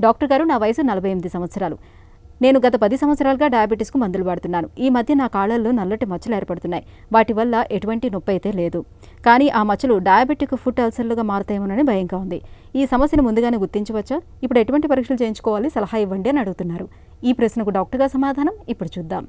doctor గారు నా వయసు నలభై ఎనిమిది సంవత్సరాలు నేను గత పది సంవత్సరాలుగా డయాబెటీస్కు మందులు వాడుతున్నాను ఈ మధ్య నా కాళ్ళల్లో నల్లటి మచ్చలు ఏర్పడుతున్నాయి వాటి వల్ల ఎటువంటి నొప్పి అయితే లేదు కానీ ఆ మచ్చలు డయాబెటిక్ ఫుట్ అల్సర్లుగా మారుతాయేమోనని భయంగా ఉంది ఈ సమస్యను ముందుగానే గుర్తించవచ్చా ఇప్పుడు ఎటువంటి పరీక్షలు చేయించుకోవాలి సలహా ఇవ్వండి అని అడుగుతున్నారు ఈ ప్రశ్నకు డాక్టర్ గారు సమాధానం ఇప్పుడు చూద్దాం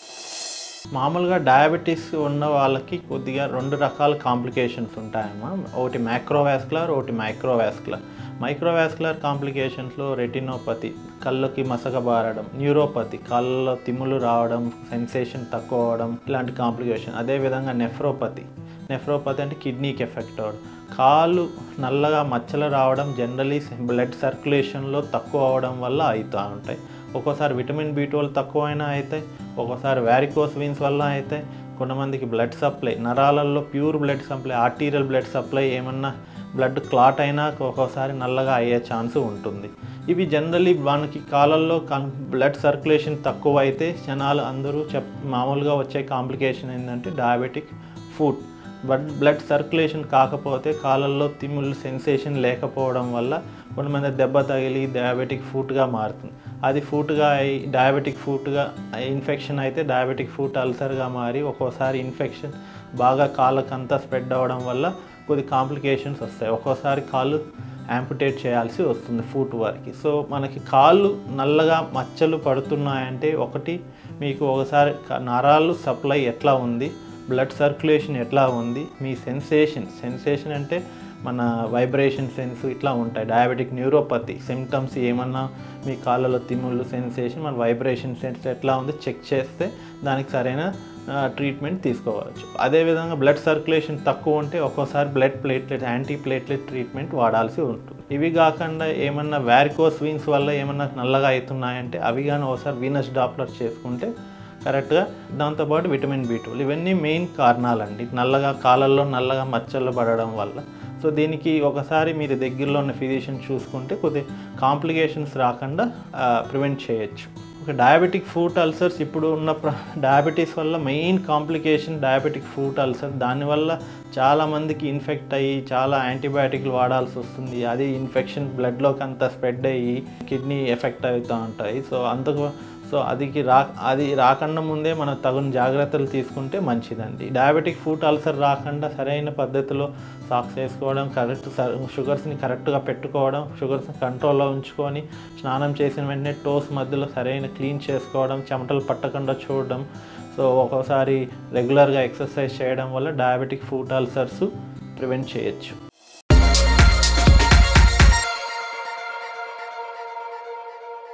మామూలుగా డయాబెటీస్ ఉన్న వాళ్ళకి కొద్దిగా రెండు రకాల కాంప్లికేషన్స్ ఉంటాయమ్మా ఒకటి మైక్రోవాస్కులర్ ఒకటి మైక్రోవాస్కులర్ మైక్రోవాస్కులర్ కాంప్లికేషన్స్లో రెటినోపతి కళ్ళకి మసకబారడం న్యూరోపతి కళ్ళలో తిమ్ములు రావడం సెన్సేషన్ తక్కువ అవడం ఇలాంటి కాంప్లికేషన్ అదేవిధంగా నెఫ్రోపతి నెఫ్రోపతి అంటే కిడ్నీకి ఎఫెక్ట్ అవ్వడం కాళ్ళు నల్లగా మచ్చలు రావడం జనరలీ బ్లడ్ సర్క్యులేషన్లో తక్కువ అవడం వల్ల అవుతూ ఉంటాయి ఒక్కోసారి విటమిన్ బి ట్వెల్వ్ తక్కువైనా అయితే ఒక్కోసారి వ్యారికోస్ వీన్స్ వల్ల అయితే కొంతమందికి బ్లడ్ సప్లై నరాలలో pure blood supply arterial blood supply ఏమన్నా బ్లడ్ క్లాట్ అయినా ఒక్కోసారి నల్లగా అయ్యే ఛాన్స్ ఉంటుంది ఇవి జనరలీ మనకి కాలంలో కన్ బ్లడ్ సర్క్యులేషన్ తక్కువ అయితే జనాలు అందరూ చెప్ మామూలుగా వచ్చే కాంప్లికేషన్ ఏంటంటే diabetic food but blood circulation కాకపోతే కాళ్ళల్లో తిమ్ములు సెన్సేషన్ లేకపోవడం వల్ల కొంతమంది దెబ్బ తగిలి డయాబెటిక్ ఫుట్గా మారుతుంది అది ఫుట్గా అయి డయాబెటిక్ ఫుట్గా ఇన్ఫెక్షన్ అయితే డయాబెటిక్ ఫుట్ అల్సర్గా మారి ఒక్కోసారి ఇన్ఫెక్షన్ బాగా కాళ్ళకంతా స్ప్రెడ్ అవ్వడం వల్ల కొద్ది కాంప్లికేషన్స్ వస్తాయి ఒక్కోసారి కాళ్ళు యాంపుటేట్ చేయాల్సి వస్తుంది ఫుట్ వరకు సో మనకి కాళ్ళు నల్లగా మచ్చలు పడుతున్నాయంటే ఒకటి మీకు ఒకసారి క- నరాలు సప్లై ఎట్లా ఉంది బ్లడ్ సర్క్యులేషన్ ఎట్లా ఉంది మీ సెన్సేషన్ సెన్సేషన్ అంటే మన వైబ్రేషన్ సెన్స్ ఇట్లా ఉంటాయి డయాబెటిక్ న్యూరోపతి సిమ్టమ్స్ ఏమన్నా మీ కాళ్ళలో తిమ్ముళ్ళు సెన్సేషన్ మన వైబ్రేషన్ సెన్స్ ఎట్లా ఉంది చెక్ చేస్తే దానికి సరైన ట్రీట్మెంట్ తీసుకోవచ్చు అదేవిధంగా బ్లడ్ సర్క్యులేషన్ తక్కువ ఉంటే ఒక్కోసారి blood platelet anti platelet treatment వాడాల్సి ఉంటుంది ఇవి కాకుండా ఏమన్నా వ్యారికోస్ వీన్స్ వల్ల ఏమన్నా నల్లగా అవుతున్నాయంటే అవి కానీ ఒకసారి వీనస్ డాప్లర్ చేసుకుంటే కరెక్ట్గా దాంతోపాటు విటమిన్ బి ట్వెల్వ్ ఇవన్నీ మెయిన్ కారణాలండి నల్లగా కాళ్ళల్లో నల్లగా మచ్చలు పడడం వల్ల సో దీనికి ఒకసారి మీరు దగ్గరలో ఉన్న ఫిజిషియన్ చూసుకుంటే కొద్ది కాంప్లికేషన్స్ రాకుండా ప్రివెంట్ చేయొచ్చు ఒక డయాబెటిక్ ఫుట్ అల్సర్స్ ఇప్పుడు ఉన్న ప్ర డయాబెటీస్ వల్ల main complication diabetic foot ulcer దానివల్ల చాలామందికి ఇన్ఫెక్ట్ అయ్యి చాలా యాంటీబయాటిక్లు వాడాల్సి వస్తుంది అది ఇన్ఫెక్షన్ బ్లడ్లోకి అంతా స్ప్రెడ్ అయ్యి కిడ్నీ ఎఫెక్ట్ అవుతూ ఉంటాయి సో అందుకు సో అదికి రా అది రాకుండా ముందే మనం తగిన జాగ్రత్తలు తీసుకుంటే మంచిదండి డయాబెటిక్ ఫుడ్ అల్సర్ రాకుండా సరైన పద్ధతిలో సాక్స్ వేసుకోవడం కరెక్ట్ షుగర్స్ని కరెక్ట్గా పెట్టుకోవడం షుగర్స్ని కంట్రోల్లో ఉంచుకొని స్నానం చేసిన వెంటనే టోస్ మధ్యలో సరైన క్లీన్ చేసుకోవడం చెమటలు పట్టకుండా చూడడం సో ఒక్కోసారి రెగ్యులర్గా ఎక్సర్సైజ్ చేయడం వల్ల డయాబెటిక్ ఫుడ్ అల్సర్స్ ప్రివెంట్ చేయొచ్చు